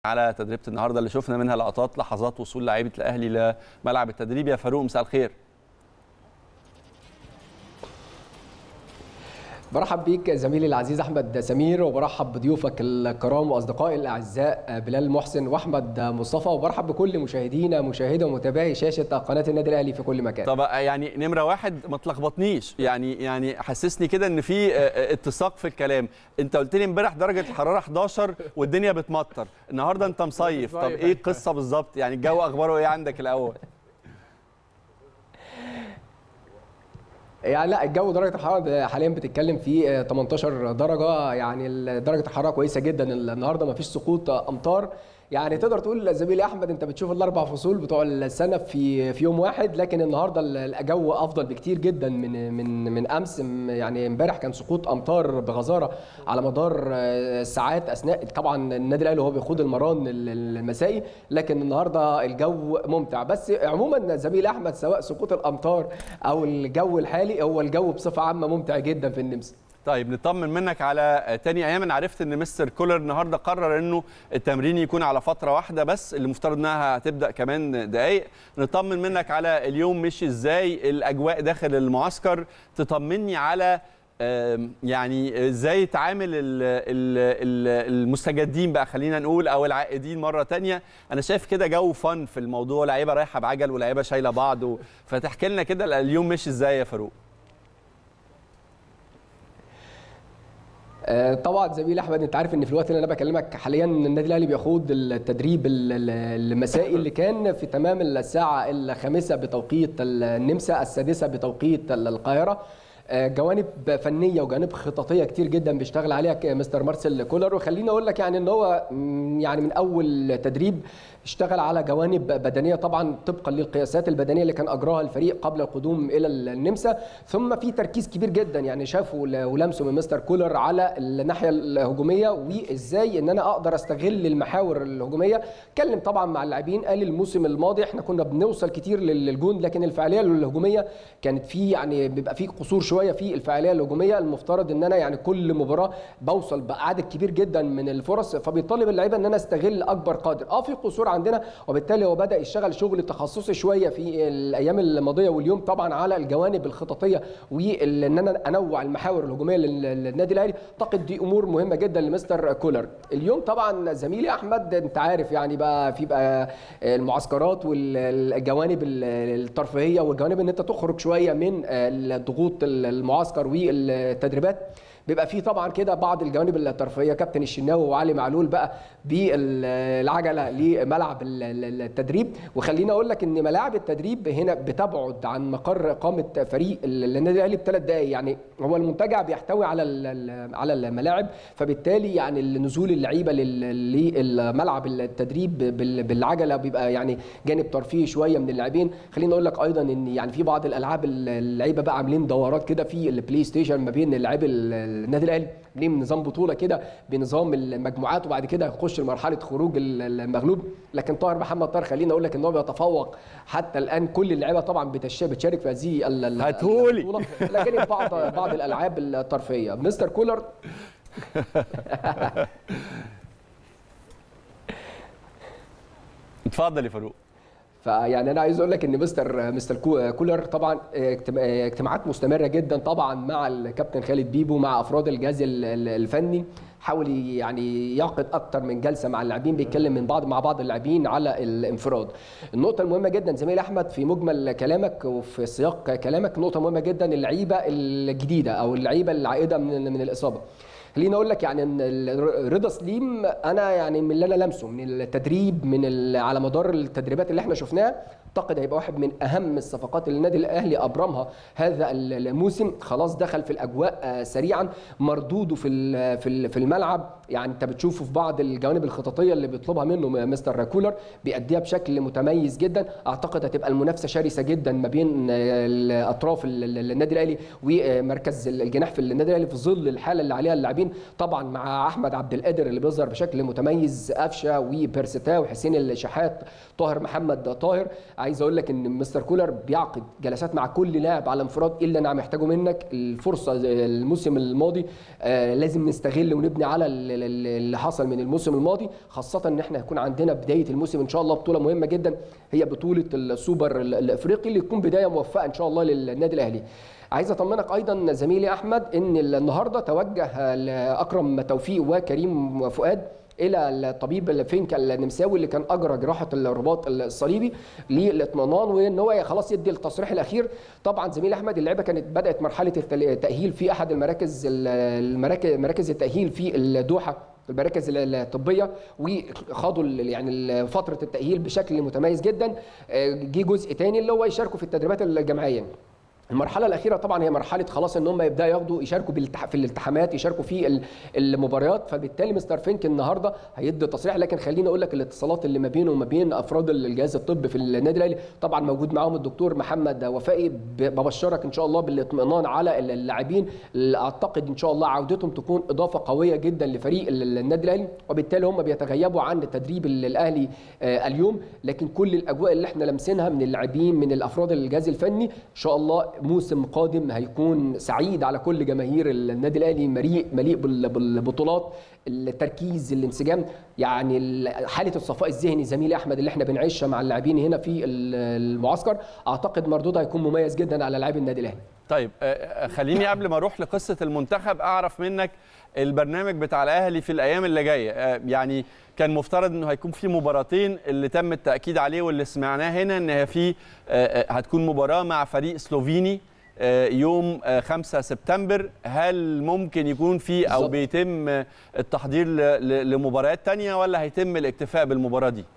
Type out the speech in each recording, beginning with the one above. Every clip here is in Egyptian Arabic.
على تدريبه النهارده اللي شفنا منها لقطات لحظات وصول لعيبه الاهلي لملعب التدريب يا فاروق مساء الخير برحب بيك زميلي العزيز احمد سمير وبرحب بضيوفك الكرام واصدقائي الاعزاء بلال محسن واحمد مصطفى وبرحب بكل مشاهدينا مشاهده ومتابعي شاشه قناه النادي الاهلي في كل مكان. طب يعني نمره واحد ما تلخبطنيش يعني يعني حسسني كده ان في اتساق في الكلام، انت قلت لي امبارح درجه الحراره 11 والدنيا بتمطر، النهارده انت مصيف، طب ايه القصه بالظبط؟ يعني الجو اخباره ايه عندك الاول؟ يعني لا الجو درجه الحراره حاليا بتتكلم في 18 درجه يعني درجه الحراره كويسه جدا النهارده ما فيش سقوط امطار يعني تقدر تقول زميلي احمد انت بتشوف الاربع فصول بتوع السنه في في يوم واحد لكن النهارده الجو افضل بكتير جدا من من من امس يعني امبارح كان سقوط امطار بغزاره على مدار الساعات اثناء طبعا النادي الاهلي وهو بيخوض المران المسائي لكن النهارده الجو ممتع بس عموما زميلي احمد سواء سقوط الامطار او الجو الحالي هو الجو بصفه عامه ممتع جدا في النمسا طيب نطمن منك على تاني ايام انا عرفت ان مستر كولر النهارده قرر انه التمرين يكون على فتره واحده بس اللي مفترض انها هتبدا كمان دقائق نطمن منك على اليوم مشي ازاي الاجواء داخل المعسكر تطمني على يعني ازاي تعامل المستجدين بقى خلينا نقول او العائدين مره تانية انا شايف كده جو فن في الموضوع لعيبه رايحه بعجل ولاعيبه شايله بعض فتحكي لنا كده اليوم مشي ازاي يا فاروق طبعا زميلي احمد انت عارف ان في الوقت اللي انا بكلمك حاليا النادي الاهلي بيخوض التدريب المسائي اللي كان في تمام الساعه الخامسه بتوقيت النمسا السادسه بتوقيت القاهره جوانب فنيه وجوانب خططيه كتير جدا بيشتغل عليها مستر مارسيل كولر وخليني اقول لك يعني ان هو يعني من اول تدريب اشتغل على جوانب بدنيه طبعا طبقا للقياسات البدنيه اللي كان اجراها الفريق قبل القدوم الى النمسا ثم في تركيز كبير جدا يعني شافوا ولمسوا من مستر كولر على الناحيه الهجوميه وازاي ان انا اقدر استغل المحاور الهجوميه اتكلم طبعا مع اللاعبين قال الموسم الماضي احنا كنا بنوصل كتير للجون لكن الفعاليه الهجوميه كانت في يعني بيبقى في قصور شويه في الفعاليه الهجوميه المفترض ان انا يعني كل مباراه بوصل بعدد كبير جدا من الفرص فبيطالب اللعيبه ان انا استغل اكبر قدر اه في قصور عندنا وبالتالي هو بدا يشتغل شغل تخصصي شويه في الايام الماضيه واليوم طبعا على الجوانب الخططيه وان انا انوع المحاور الهجوميه للنادي الاهلي اعتقد دي امور مهمه جدا لمستر كولر اليوم طبعا زميلي احمد انت عارف يعني بقى في بقى المعسكرات والجوانب الترفيهيه والجوانب ان انت تخرج شويه من ضغوط المعسكر والتدريبات بيبقى فيه طبعا كده بعض الجوانب الترفيهيه كابتن الشناوي وعلي معلول بقى بالعجله لملعب التدريب وخليني اقول لك ان ملاعب التدريب هنا بتبعد عن مقر اقامه فريق النادي الاهلي بثلاث دقائق يعني هو المنتجع بيحتوي على على الملاعب فبالتالي يعني نزول اللعيبه لملعب التدريب بالعجله بيبقى يعني جانب ترفيهي شويه من اللاعبين خليني اقول لك ايضا ان يعني في بعض الالعاب اللعيبه بقى عاملين دورات كده في البلاي ستيشن ما بين اللاعبي النادي الاهلي ليه نظام بطوله كده بنظام المجموعات وبعد كده يخش لمرحله خروج المغلوب لكن طاهر محمد طاهر خليني اقول لك ان هو بيتفوق حتى الان كل اللعيبه طبعا بتشارك في هذه البطوله لكن بعض بعض الالعاب الترفيهيه مستر كولر اتفضل يا فاروق فيعني انا عايز اقول لك ان مستر مستر كولر طبعا اجتماعات مستمره جدا طبعا مع الكابتن خالد بيبو مع افراد الجهاز الفني حاول يعني يعقد اكتر من جلسه مع اللاعبين بيتكلم من بعض مع بعض اللاعبين على الانفراد النقطه المهمه جدا زميلي احمد في مجمل كلامك وفي سياق كلامك نقطه مهمه جدا اللعيبه الجديده او اللعيبه العائده من من الاصابه خليني اقول لك يعني ان رضا سليم انا يعني من اللي انا لمسه من التدريب من على مدار التدريبات اللي احنا شفناها اعتقد هيبقى واحد من اهم الصفقات اللي النادي الاهلي ابرمها هذا الموسم خلاص دخل في الاجواء سريعا مردوده في في الملعب يعني انت بتشوفه في بعض الجوانب الخططيه اللي بيطلبها منه مستر كولر بيأديها بشكل متميز جدا اعتقد هتبقى المنافسه شرسه جدا ما بين اطراف النادي الاهلي ومركز الجناح في النادي الاهلي في ظل الحاله اللي عليها اللاعبين اللاعبين طبعا مع احمد عبد القادر اللي بيظهر بشكل متميز قفشه وبيرستا وحسين الشحات طاهر محمد طاهر عايز اقول لك ان مستر كولر بيعقد جلسات مع كل لاعب على انفراد الا انا محتاجه منك الفرصه الموسم الماضي آه لازم نستغل ونبني على اللي حصل من الموسم الماضي خاصه ان احنا هيكون عندنا بدايه الموسم ان شاء الله بطوله مهمه جدا هي بطوله السوبر الافريقي اللي تكون بدايه موفقه ان شاء الله للنادي الاهلي عايز اطمنك ايضا زميلي احمد ان النهارده توجه لاكرم توفيق وكريم فؤاد الى الطبيب الفينك النمساوي اللي كان اجرى جراحه الرباط الصليبي للاطمئنان وان هو خلاص يدي التصريح الاخير طبعا زميلي احمد اللعيبه كانت بدات مرحله التاهيل في احد المراكز المراكز مراكز التاهيل في الدوحه المراكز الطبيه وخاضوا يعني فتره التاهيل بشكل متميز جدا جه جزء تاني اللي هو يشاركوا في التدريبات الجماعيه المرحلة الأخيرة طبعا هي مرحلة خلاص إن هم يبدأوا ياخدوا يشاركوا في الالتحامات يشاركوا في المباريات فبالتالي مستر فينك النهارده هيدي تصريح لكن خليني أقول لك الاتصالات اللي ما بينه وما بين أفراد الجهاز الطبي في النادي الأهلي طبعا موجود معاهم الدكتور محمد وفائي ببشرك إن شاء الله بالاطمئنان على اللاعبين أعتقد إن شاء الله عودتهم تكون إضافة قوية جدا لفريق النادي الأهلي وبالتالي هم بيتغيبوا عن التدريب الأهلي اليوم لكن كل الأجواء اللي احنا لمسينها من اللاعبين من الأفراد الجهاز الفني إن شاء الله موسم قادم هيكون سعيد على كل جماهير النادي الاهلي مليء مليء بالبطولات التركيز الانسجام يعني حاله الصفاء الذهني زميلي احمد اللي احنا بنعيشها مع اللاعبين هنا في المعسكر اعتقد مردودها هيكون مميز جدا على لاعبي النادي الاهلي طيب خليني قبل ما اروح لقصه المنتخب اعرف منك البرنامج بتاع الاهلي في الايام اللي جايه يعني كان مفترض انه هيكون في مباراتين اللي تم التاكيد عليه واللي سمعناه هنا ان هي في هتكون مباراه مع فريق سلوفيني يوم 5 سبتمبر هل ممكن يكون في او بيتم التحضير لمباريات تانية ولا هيتم الاكتفاء بالمباراه دي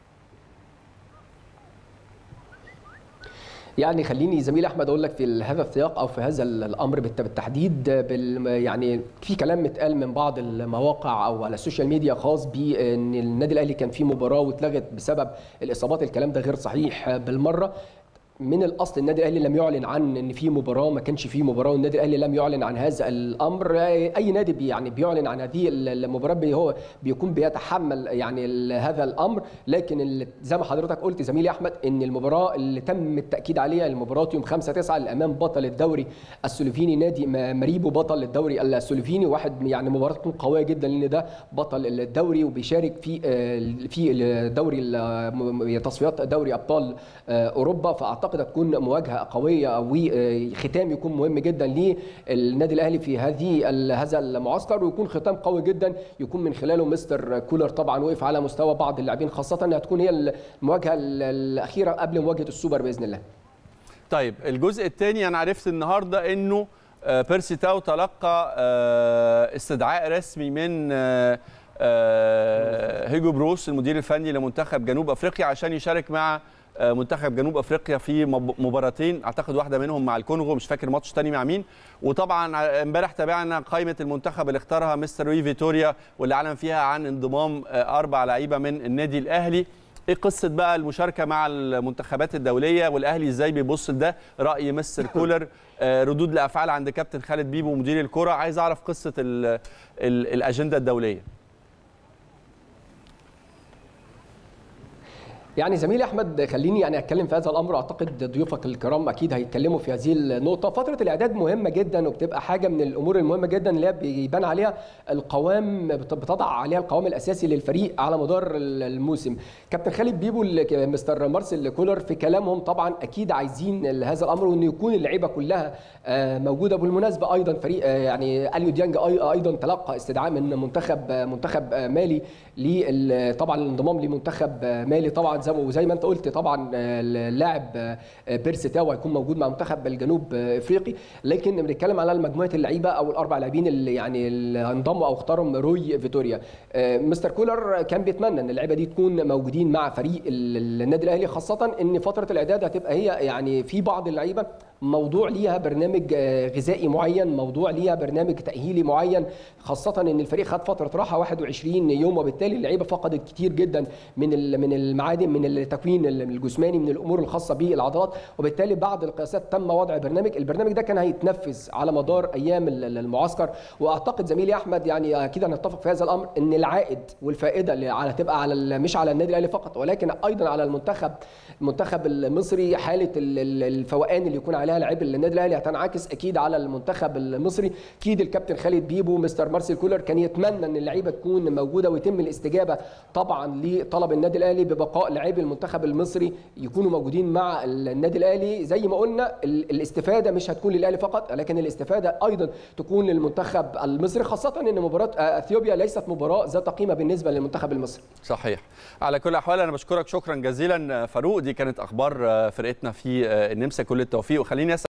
يعني خليني زميلي احمد اقول لك في هذا السياق او في هذا الامر بالتحديد بال يعني في كلام متقال من بعض المواقع او على السوشيال ميديا خاص بان النادي الاهلي كان فيه مباراه واتلغت بسبب الاصابات الكلام ده غير صحيح بالمره من الاصل النادي الاهلي لم يعلن عن ان في مباراه ما كانش في مباراه والنادي الاهلي لم يعلن عن هذا الامر اي نادي بي يعني بيعلن عن هذه المباراه بي هو بيكون بيتحمل يعني هذا الامر لكن زي ما حضرتك قلت زميلي احمد ان المباراه اللي تم التاكيد عليها المباراه يوم 5 9 امام بطل الدوري السلوفيني نادي مريبو بطل الدوري السلوفيني واحد يعني مباراه تكون قويه جدا لان ده بطل الدوري وبيشارك في في الدوري تصفيات دوري ابطال اوروبا فاعتقد اعتقد هتكون مواجهه قويه وختام يكون مهم جدا للنادي الاهلي في هذه هذا المعسكر ويكون ختام قوي جدا يكون من خلاله مستر كولر طبعا وقف على مستوى بعض اللاعبين خاصه انها تكون هي المواجهه الاخيره قبل مواجهه السوبر باذن الله. طيب الجزء الثاني انا عرفت النهارده انه بيرسي تاو تلقى استدعاء رسمي من هيجو بروس المدير الفني لمنتخب جنوب افريقيا عشان يشارك مع منتخب جنوب افريقيا في مباراتين اعتقد واحده منهم مع الكونغو مش فاكر ماتش تاني مع مين وطبعا امبارح تابعنا قائمه المنتخب اللي اختارها مستر وي فيتوريا واللي اعلن فيها عن انضمام اربع لعيبه من النادي الاهلي ايه قصه بقى المشاركه مع المنتخبات الدوليه والاهلي ازاي بيبص لده راي مستر كولر ردود الافعال عند كابتن خالد بيبو مدير الكره عايز اعرف قصه ال ال الاجنده الدوليه يعني زميلي احمد خليني يعني اتكلم في هذا الامر اعتقد ضيوفك الكرام اكيد هيتكلموا في هذه النقطه فتره الاعداد مهمه جدا وبتبقى حاجه من الامور المهمه جدا اللي بيبان عليها القوام بتضع عليها القوام الاساسي للفريق على مدار الموسم كابتن خالد بيبو مستر مارسيل كولر في كلامهم طبعا اكيد عايزين هذا الامر وان يكون اللعيبه كلها موجوده بالمناسبه ايضا فريق يعني اليو ديانج ايضا تلقى استدعاء من منتخب منتخب مالي طبعا الانضمام لمنتخب مالي طبعا وزي ما انت قلت طبعا اللاعب بيرسي تاو هيكون موجود مع منتخب الجنوب افريقي لكن بنتكلم على مجموعه اللعيبه او الاربع لاعبين اللي يعني اللي انضموا او اختارهم روي فيتوريا مستر كولر كان بيتمنى ان اللعيبه دي تكون موجودين مع فريق النادي الاهلي خاصه ان فتره الاعداد هتبقى هي يعني في بعض اللعيبه موضوع ليها برنامج غذائي معين موضوع ليها برنامج تاهيلي معين خاصه ان الفريق خد فتره راحه 21 يوم وبالتالي اللعيبه فقدت كتير جدا من من المعادن من التكوين الجسماني من الامور الخاصه بالعضلات وبالتالي بعد القياسات تم وضع برنامج البرنامج ده كان هيتنفذ على مدار ايام المعسكر واعتقد زميلي احمد يعني اكيد هنتفق في هذا الامر ان العائد والفائده اللي على تبقى على مش على النادي الاهلي فقط ولكن ايضا على المنتخب المنتخب المصري حاله الفوقان اللي يكون عليها لعيب النادي الاهلي هتنعكس اكيد على المنتخب المصري اكيد الكابتن خالد بيبو مستر مارسيل كولر كان يتمنى ان اللعيبه تكون موجوده ويتم الاستجابه طبعا لطلب النادي الاهلي ببقاء لاعبي المنتخب المصري يكونوا موجودين مع النادي الاهلي زي ما قلنا الاستفاده مش هتكون للاهلي فقط لكن الاستفاده ايضا تكون للمنتخب المصري خاصه ان مباراه اثيوبيا ليست مباراه ذات قيمه بالنسبه للمنتخب المصري صحيح على كل الاحوال انا بشكرك شكرا جزيلا فاروق دي كانت اخبار فرقتنا في النمسا كل التوفيق وخليني